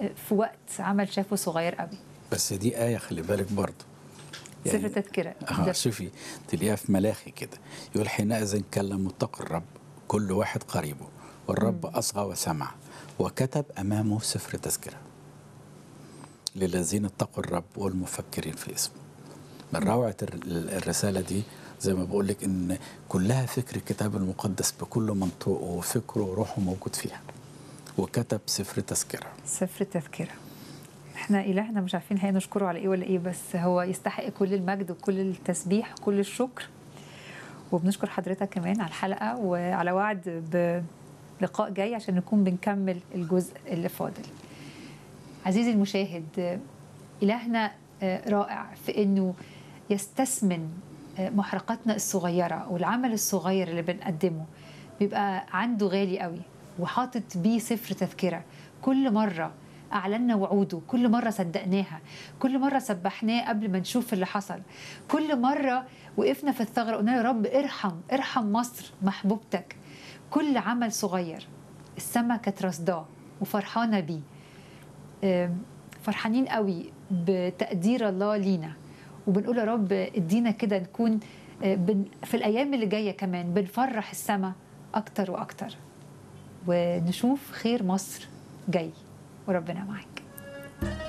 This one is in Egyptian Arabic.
في وقت عمل شافه صغير قوي بس دي آية خلي بالك برضه سفر تذكرة اه ده شوفي تلاقيها في ملاخي كده يقول حينئذ كلم متقي الرب كل واحد قريبه والرب أصغى وسمع وكتب أمامه سفر تذكرة للذين اتقوا الرب والمفكرين في اسمه من روعة الر- الرسالة دي زي ما بقول لك إن كلها فكر الكتاب المقدس بكل منطوقه وفكره وروحه موجود فيها وكتب سفر تذكرة سفر التذكرة احنا إلهنا مش عارفين هي نشكره على ايه ولا ايه بس هو يستحق كل المجد وكل التسبيح وكل الشكر وبنشكر حضرتك كمان على الحلقة وعلى وعد بلقاء جاي عشان نكون بنكمل الجزء اللي فاضل عزيزي المشاهد إلهنا آه، رائع في إنه يستثمن آه، محرقاتنا الصغيرة والعمل الصغير اللي بنقدمه بيبقى عنده غالي قوي وحاطط بيه سفر تذكرة كل مرة أعلنا وعوده كل مرة صدقناها كل مرة سبحناه قبل ما نشوف اللي حصل كل مرة وقفنا في الثغرة قلنا يا رب ارحم ارحم مصر محبوبتك كل عمل صغير السما كانت رصداه وفرحانة بيه آم، فرحانين قوي بتقدير الله لينا وبنقول يا رب ادينا كده نكون آه، بن- في الايام اللي جايه كمان بنفرح السما اكتر واكتر ونشوف خير مصر جاي وربنا معاك